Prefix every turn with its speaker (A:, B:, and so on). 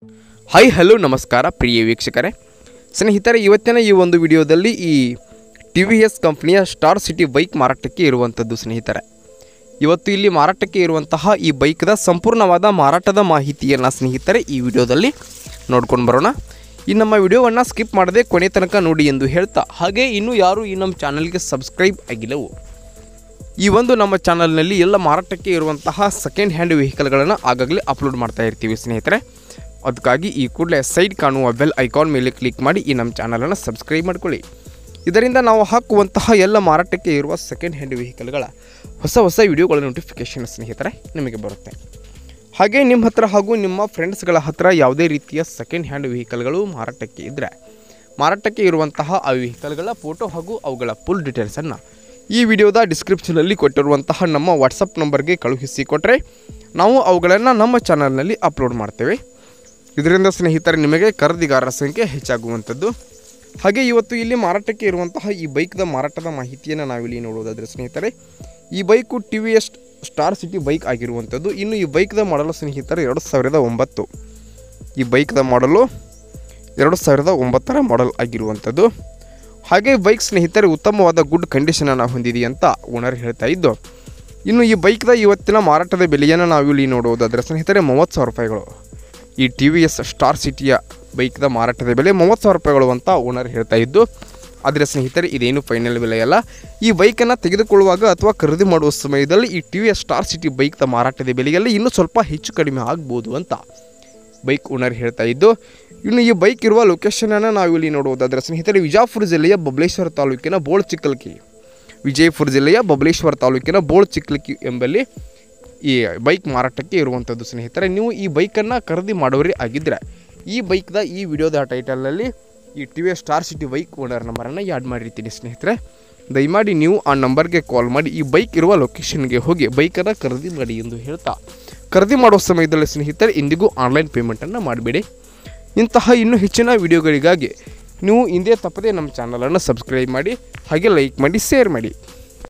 A: hi hello ನಮಸ್ಕಾರ ಪ್ರಿಯ ವೀಕ್ಷಕರೇ ಸ್ನೇಹಿತರೆ ಇವತ್ತಿನ ಈ ಒಂದು ವಿಡಿಯೋದಲ್ಲಿ ಈ ಟಿ ವಿ ಎಸ್ ಕಂಪ್ನಿಯ ಸ್ಟಾರ್ ಸಿಟಿ ಬೈಕ್ ಮಾರಾಟಕ್ಕೆ ಇರುವಂಥದ್ದು ಸ್ನೇಹಿತರೆ ಇವತ್ತು ಇಲ್ಲಿ ಮಾರಾಟಕ್ಕೆ ಇರುವಂತಹ ಈ ಬೈಕ್ದ ಸಂಪೂರ್ಣವಾದ ಮಾರಾಟದ ಮಾಹಿತಿಯನ್ನು ಸ್ನೇಹಿತರೆ ಈ ವಿಡಿಯೋದಲ್ಲಿ ನೋಡ್ಕೊಂಡು ಬರೋಣ ಈ ನಮ್ಮ ವಿಡಿಯೋವನ್ನು ಸ್ಕಿಪ್ ಮಾಡದೆ ಕೊನೆ ತನಕ ನೋಡಿ ಎಂದು ಹೇಳ್ತಾ ಹಾಗೆ ಇನ್ನೂ ಯಾರು ಈ ನಮ್ಮ ಚಾನಲ್ಗೆ ಸಬ್ಸ್ಕ್ರೈಬ್ ಆಗಿಲ್ಲವೋ ಈ ಒಂದು ನಮ್ಮ ಚಾನಲ್ನಲ್ಲಿ ಎಲ್ಲ ಮಾರಾಟಕ್ಕೆ ಇರುವಂತಹ ಸೆಕೆಂಡ್ ಹ್ಯಾಂಡ್ ವೆಹಿಕಲ್ಗಳನ್ನು ಆಗಾಗಲೇ ಅಪ್ಲೋಡ್ ಮಾಡ್ತಾ ಇರ್ತೀವಿ ಸ್ನೇಹಿತರೆ ಅದಕ್ಕಾಗಿ ಈ ಕೂಡಲೇ ಸೈಡ್ ಕಾಣುವ ಬೆಲ್ ಐಕಾನ್ ಮೇಲೆ ಕ್ಲಿಕ್ ಮಾಡಿ ಈ ನಮ್ಮ ಚಾನಲನ್ನು ಸಬ್ಸ್ಕ್ರೈಬ್ ಮಾಡ್ಕೊಳ್ಳಿ ಇದರಿಂದ ನಾವು ಹಾಕುವಂತಹ ಎಲ್ಲ ಮಾರಾಟಕ್ಕೆ ಇರುವ ಸೆಕೆಂಡ್ ಹ್ಯಾಂಡ್ ವೆಹಿಕಲ್ಗಳ ಹೊಸ ಹೊಸ ವಿಡಿಯೋಗಳ ನೋಟಿಫಿಕೇಷನ್ ಸ್ನೇಹಿತರೆ ನಿಮಗೆ ಬರುತ್ತೆ ಹಾಗೆ ನಿಮ್ಮ ಹತ್ರ ಹಾಗೂ ನಿಮ್ಮ ಫ್ರೆಂಡ್ಸ್ಗಳ ಹತ್ರ ಯಾವುದೇ ರೀತಿಯ ಸೆಕೆಂಡ್ ಹ್ಯಾಂಡ್ ವೆಹಿಕಲ್ಗಳು ಮಾರಾಟಕ್ಕೆ ಇದ್ದರೆ ಮಾರಾಟಕ್ಕೆ ಇರುವಂತಹ ಆ ವೆಹಿಕಲ್ಗಳ ಫೋಟೋ ಹಾಗೂ ಅವುಗಳ ಫುಲ್ ಡೀಟೇಲ್ಸನ್ನು ಈ ವಿಡಿಯೋದ ಡಿಸ್ಕ್ರಿಪ್ಷನಲ್ಲಿ ಕೊಟ್ಟಿರುವಂತಹ ನಮ್ಮ ವಾಟ್ಸಪ್ ನಂಬರ್ಗೆ ಕಳುಹಿಸಿ ಕೊಟ್ಟರೆ ನಾವು ಅವುಗಳನ್ನು ನಮ್ಮ ಚಾನಲ್ನಲ್ಲಿ ಅಪ್ಲೋಡ್ ಮಾಡ್ತೇವೆ ಇದರಿಂದ ಸ್ನೇಹಿತರೆ ನಿಮಗೆ ಖರೀದಿಗಾರರ ಸಂಖ್ಯೆ ಹೆಚ್ಚಾಗುವಂಥದ್ದು ಹಾಗೆ ಇವತ್ತು ಇಲ್ಲಿ ಮಾರಾಟಕ್ಕೆ ಇರುವಂತಹ ಈ ಬೈಕ್ದ ಮಾರಾಟದ ಮಾಹಿತಿಯನ್ನು ನಾವಿಲ್ಲಿ ನೋಡೋದಾದರೆ ಸ್ನೇಹಿತರೆ ಈ bike T V S star city bike ಆಗಿರುವಂಥದ್ದು ಇನ್ನು ಈ ಬೈಕ್ದ ಮಾಡಲು ಸ್ನೇಹಿತರೆ ಎರಡು ಸಾವಿರದ ಒಂಬತ್ತು ಈ ಬೈಕ್ದ ಮಾಡಲು ಎರಡು ಸಾವಿರದ ಒಂಬತ್ತರ ಮಾಡೆಲ್ ಆಗಿರುವಂಥದ್ದು ಹಾಗೆ ಬೈಕ್ ಸ್ನೇಹಿತರೆ ಉತ್ತಮವಾದ ಗುಡ್ ಕಂಡೀಷನನ್ನು ಹೊಂದಿದೆ ಅಂತ ಓನರ್ ಹೇಳ್ತಾ ಇದ್ದು ಇನ್ನು ಈ ಬೈಕ್ದ ಇವತ್ತಿನ ಮಾರಾಟದ ಬೆಲೆಯನ್ನು ನಾವು ಇಲ್ಲಿ ನೋಡುವುದಾದರೆ ಸ್ನೇಹಿತರೆ ಮೂವತ್ತು ಸಾವಿರ ರೂಪಾಯಿಗಳು ಈ ಟಿ ವಿ ಎಸ್ ಸ್ಟಾರ್ ಸಿಟಿಯ ಬೈಕ್ದ ಮಾರಾಟದ ಬೆಲೆ ಮೂವತ್ತು ಸಾವಿರ ರೂಪಾಯಿಗಳು ಅಂತ ಓನರ್ ಹೇಳ್ತಾ ಇದ್ದು ಆದರೆ ಸ್ನೇಹಿತರೆ ಇದೇನು ಫೈನಲ್ ಬೆಲೆ ಅಲ್ಲ ಈ ಬೈಕನ್ನು ತೆಗೆದುಕೊಳ್ಳುವಾಗ ಅಥವಾ ಖರೀದಿ ಮಾಡುವ ಸಮಯದಲ್ಲಿ ಈ T V S star city ಬೈಕ್ದ ಮಾರಾಟದ ಬೆಲೆಯಲ್ಲಿ ಇನ್ನೂ ಸ್ವಲ್ಪ ಹೆಚ್ಚು ಕಡಿಮೆ ಆಗ್ಬೋದು ಅಂತ ಬೈಕ್ ಓನರ್ ಹೇಳ್ತಾ ಇದ್ದು ಇನ್ನು ಈ ಬೈಕ್ ಇರುವ ಲೊಕೇಶನನ್ನು ನಾವು ಇಲ್ಲಿ ನೋಡುವುದಾದರೆ ಸ್ನೇಹಿತರೆ ವಿಜಾಪುರ ಜಿಲ್ಲೆಯ ಬಬಲೇಶ್ವರ ತಾಲೂಕಿನ ಬೋಳ್ ಚಿಕ್ಕಲ್ಕಿ ವಿಜಯಪುರ ಜಿಲ್ಲೆಯ ಬಬಲೇಶ್ವರ ತಾಲೂಕಿನ ಬೋಳ್ ಚಿಕ್ಕಲ್ಕಿ ಎಂಬಲ್ಲಿ ಈ ಬೈಕ್ ಮಾರಾಟಕ್ಕೆ ಇರುವಂಥದ್ದು ಸ್ನೇಹಿತರೆ ನೀವು ಈ ಬೈಕನ್ನು ಖರೀದಿ ಮಾಡೋರಿ ಆಗಿದ್ದರೆ ಈ ಬೈಕ್ದ ಈ ವಿಡಿಯೋದ ಟೈಟಲ್ನಲ್ಲಿ ಈ T V S star city bike owner ನಂಬರನ್ನು ಯಾಡ್ ಮಾಡಿರ್ತೀನಿ ಸ್ನೇಹಿತರೆ ದಯಮಾಡಿ ನೀವು ಆ ನಂಬರ್ಗೆ ಕಾಲ್ ಮಾಡಿ ಈ ಬೈಕ್ ಇರುವ ಲೊಕೇಶನ್ಗೆ ಹೋಗಿ ಬೈಕನ್ನು ಖರೀದಿ ಮಾಡಿ ಎಂದು ಹೇಳ್ತಾ ಖರೀದಿ ಮಾಡುವ ಸಮಯದಲ್ಲಿ ಸ್ನೇಹಿತರೆ ಇಂದಿಗೂ ಆನ್ಲೈನ್ ಪೇಮೆಂಟನ್ನು ಮಾಡಬೇಡಿ ಇಂತಹ ಇನ್ನೂ ಹೆಚ್ಚಿನ ವಿಡಿಯೋಗಳಿಗಾಗಿ ನೀವು ಹಿಂದೆ ತಪ್ಪದೆ ನಮ್ಮ ಚಾನಲನ್ನು ಸಬ್ಸ್ಕ್ರೈಬ್ ಮಾಡಿ ಹಾಗೆ ಲೈಕ್ ಮಾಡಿ ಶೇರ್ ಮಾಡಿ